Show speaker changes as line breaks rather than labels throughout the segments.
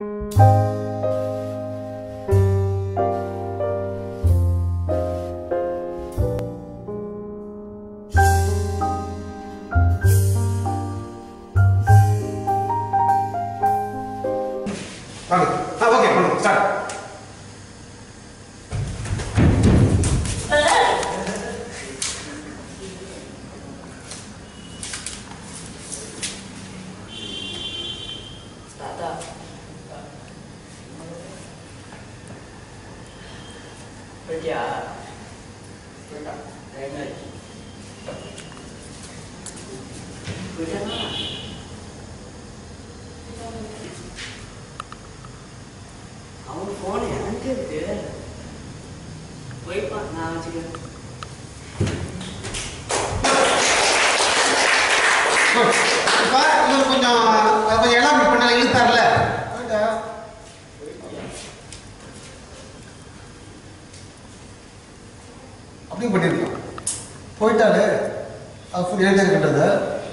வாங்க ஆ ஓகே பண்ணுங்க ஸ்டார்ட்
தாத்தா போயிட்டியா போயிட்டான் டைம் ஆயிடுச்சு போயிட்டானா அவன் ஃபோன் எனக்கு இருக்கு போய்ப்பா நான் வச்சுக்கிறேன்
இப்போ இன்னும் கொஞ்சம் கொஞ்சம் எலாபரேட் பண்ண இழுத்தார்ல அப்படியும் பண்ணிருக்கலாம் போயிட்டாரு அது ஃபுல் எழுதி இருக்கின்றது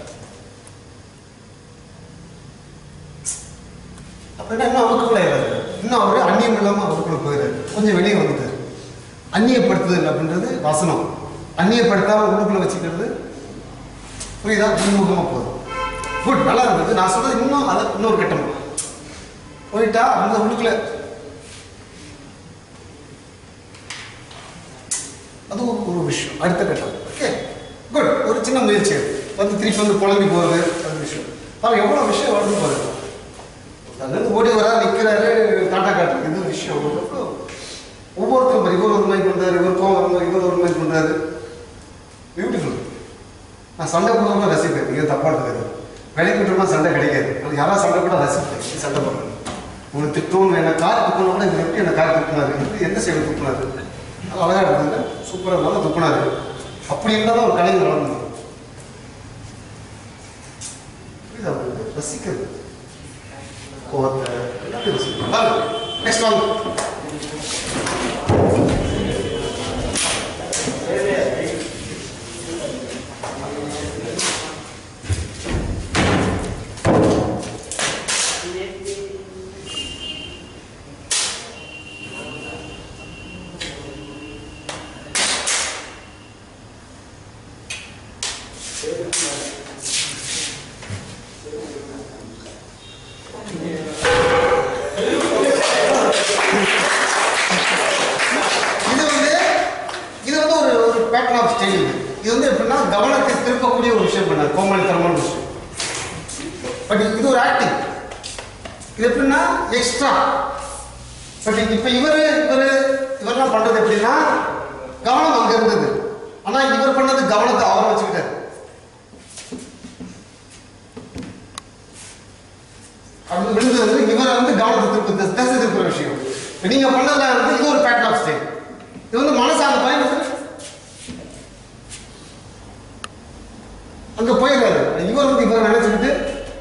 அப்படின்னா இன்னும் அவருக்குள்ள இல்லாது இன்னும் அவர் அந்நியம் இல்லாமல் அவருக்குள்ள போயிடாரு கொஞ்சம் வெளியே வந்துட்டார் அந்நியப்படுத்துதல் அப்படின்றது வசனம் அந்நியப்படுத்தாம உள்ளுக்குள்ள வச்சுக்கிறது புரியுதா உள்முகமா போதும் குட் நல்லா இருந்தது நான் சொல்றது இன்னும் அது இன்னொரு கட்டம் போயிட்டா அந்த உள்ளுக்குள்ள அது ஒரு ஒரு விஷயம் அடுத்த கட்டம் ஓகே குட் ஒரு சின்ன முயற்சி அது. வந்து திருப்பி வந்து குழம்பி போகிறது அது விஷயம் அவன் எவ்வளோ விஷயம் வருது பாருங்க அங்கிருந்து ஓடி வரா நிற்கிறாரு டாட்டா காட்டுறது இது ஒரு விஷயம் எவ்வளோ ஒவ்வொருத்தரும் பாரு, இவர் ஒரு மாதிரி பண்ணுறாரு இவர் கோவம் வரும்போது இவர் ஒரு மாதிரி பண்ணுறாரு பியூட்டிஃபுல் நான் சண்டை போடுறவங்க ரசிப்பேன் நீங்கள் தப்பா எடுத்துக்காது வேலைக்கு விட்டுமா சண்டை கிடைக்காது அது யாராவது சண்டை கூட ரசிப்பேன் நீ சண்டை போடுறேன் உனக்கு திட்டணும் என்ன கார் துப்பினா கூட இவர் எப்படி என்ன கார் துப்பினாரு எப்படி எந்த சைடு துப்பினாரு அது அழகா இருந்தது சூப்பராக நல்லா துப்பினாரு அப்படி இருந்தால் தான் ஒரு கலைஞர் வளர்ந்து புரியுதா உங்களுக்கு? ரசிக்கிறது கோவத்தை எல்லாத்தையும் ரசிக்கணும் நெக்ஸ்ட் வாங்க இது வந்து இது வந்து ஒரு ஒரு பேட்டர்ன் ஆஃப் ஸ்டைல் இது வந்து எப்படின்னா கவனத்தை திருப்பக்கூடிய ஒரு விஷயம் பண்ணார் கோமாளித்தனமான விஷயம் பட் இது ஒரு ஆக்டிங் இது எப்படின்னா எக்ஸ்ட்ரா பட் இப்போ இவர் இவர் இவரெல்லாம் பண்றது எப்படின்னா கவனம் அங்க இருந்தது ஆனா இவர் பண்ணது கவனத்தை அவர் வச்சுக்கிட்டாரு அப்படி விழுந்து வந்து இவரை வந்து கவனத்தை திருப்பி திசை திசை திருப்புற விஷயம் இப்ப நீங்க பண்ணதுல வந்து இது ஒரு பேட்டர்ன் ஆஃப் ஸ்டைல் இது வந்து மனசு அந்த பையன் வந்து அங்க போயிடுறாரு இவர் வந்து இவரை நினைச்சுக்கிட்டு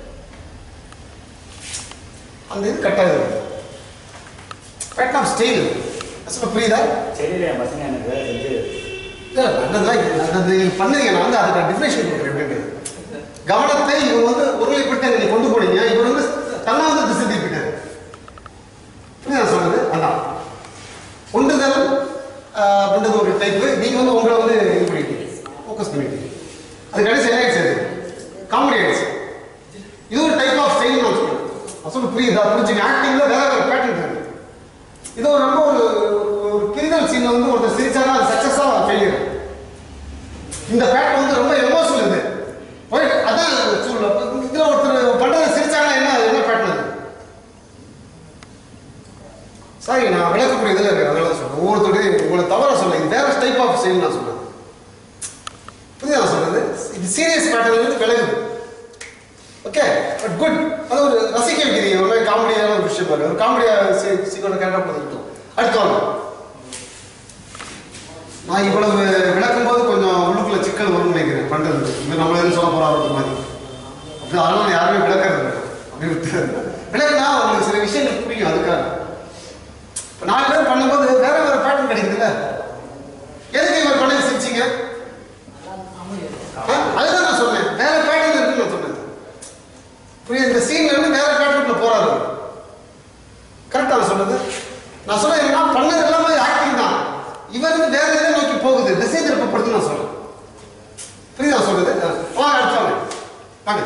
அந்த இது கட் ஆகுது பேட்டர்ன் ஆஃப் ஸ்டைல் சொல்ல புரியுதா
தெரியல என் பசங்க எனக்கு வேலை செஞ்சு
இல்ல, நல்லதுதான் இது. அது பண்ணுறீங்க நான் வந்து அதுக்கு டிஃபரேஷன் கொடுக்குறேன் எப்படின்றது கவனத்தை இவங்க வந்து ஒருமைப்படுத்த நீங்க கொண்டு போனீங்க இவர் வந்து தன்னா வந்து திசை திருப்பிட்டாரு புரியுதா நான் சொல்றது அதான் ஒன்றுதல் ஆஹ், அப்படின்றது ஒரு டைப்பு நீங்க வந்து உங்களை வந்து இது பண்ணிட்டீங்க ஃபோக்கஸ் பண்ணிட்டீங்க அது கடைசி என்ன ஆயிடுச்சு அது காமெடி ஆயிடுச்சு இது ஒரு டைப் ஆஃப் ஸ்டைல் நான் சொல்றேன் நான் சொல்ல புரியுதா புரிஞ்சுங்க ஆக்டிங்ல வேற வேற பேட்டர்ன் இருக்கு இது ஒரு ரொம்ப ஒரு ஒரு கிரிதல் சீன்ல வந்து ஒருத்தர் சிரிச்சானா அது சக்சஸா ஃபெயிலியர் இந்த பேட்டர்ன் வந்து ரொம்ப எமோஷனல் இது போய் அதான் சூழ்நிலை அப்ப இதுல ஒருத்தர் பண்றது சிரிச்சாங்கன்னா என்ன அது என்ன பேட்டர்ன் அது சாரி நான் விளக்கக்கூடிய இதில் இருக்கேன் அதனால தான் சொல்றேன் ஒவ்வொருத்தருடைய உங்களை தவற சொல்ல இது வேற டைப் ஆஃப் ஸ்டைல் நான் சொல்றேன் புரியுதா நான் சொல்றது இது சீரியஸ் பேட்டர்ன் வந்து விலகுது ஓகே பட் குட் அது ஒரு ரசிக்க வைக்கிறீங்க ஒரு மாதிரி காமெடியான ஒரு விஷயம் பாருங்க ஒரு காமெடியா சீக்கிரம் கேட்டா போதும் அடுத்து வாங்க நான் இவ்வளவு விளக்கும் போது கொஞ்சம் உள்ளுக்குள்ள சிக்கல் வரும்னு நினைக்கிறேன் பண்றது இது நம்மள எதுவும் சொல்ல போறாரு மாதிரி அப்படி அதனால நான் யாருமே விளக்கிறது இல்லை அப்படி விட்டு விளக்குனா உங்களுக்கு சில விஷயங்கள் புரியும் அதுக்காக இப்போ நாலு பேர் பண்ணும்போது வேற வேற பேட்டர்ன் கிடைக்குதுல்ல எதுக்கு இவர் பண்ணி சிரிச்சீங்க ஆ? அதுதான் நான் சொன்னேன் வேற பேட்டர்ன் இருக்குன்னு நான் சொன்னேன் புரியுது இந்த சீன்ல இருந்து வேற பேட்டர்ன்ல போறாரு அவர். நான் சொல்றது நான் சொல்ல என்னன்னா பண்ணது எல்லாமே ஆக்டிங் தான் இவர் வந்து வேற எதை நோக்கி போகுது திசை திருப்பப்படுத்து நான் சொல்றேன் புரியுதா நான் சொல்றது வா அடுத்தவங்க வாங்க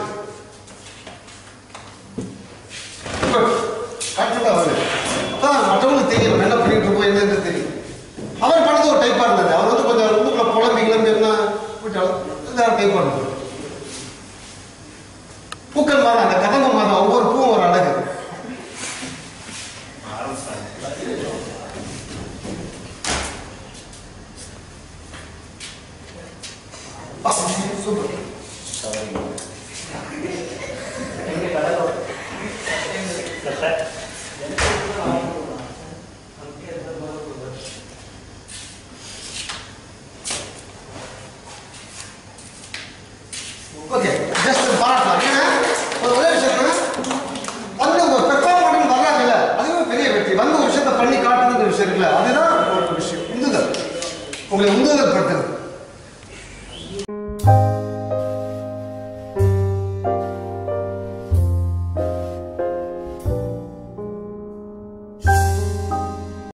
Good. அடுத்ததா வருது அதான் மற்றவங்களுக்கு தெரியும் நம்ம என்ன பண்ணிட்டு இருக்கோம் என்னன்னு தெரியும் அவர் பண்ணது ஒரு டைப்பா இருந்தது அவர் வந்து கொஞ்சம் உள்ளுக்குள்ள குழம்பி கிளம்பி என்ன வேற டைப்பா இருந்தது பூக்கள் மாதிரி அந்த கதம்ப மாதிரி ஒவ்வொரு பூவும் ஒரு அழகு சூப்பர்
எங்க கடலோரம் கட்டை
ஓகே ஜஸ்ட் பாராட்டலாம் ஏன்னா ஒரு ஒரே விஷயத்துல வந்து ஒரு பெர்ஃபார்ம் பண்ணி வர்றாங்க இல்ல அதுவே பெரிய வெற்றி வந்து ஒரு விஷயத்தை பண்ணி காட்டுறது விஷயம் இருக்குல்ல அதுதான் ஒரு விஷயம் உந்துதல் உங்களை உந்துதல் படுத்துறது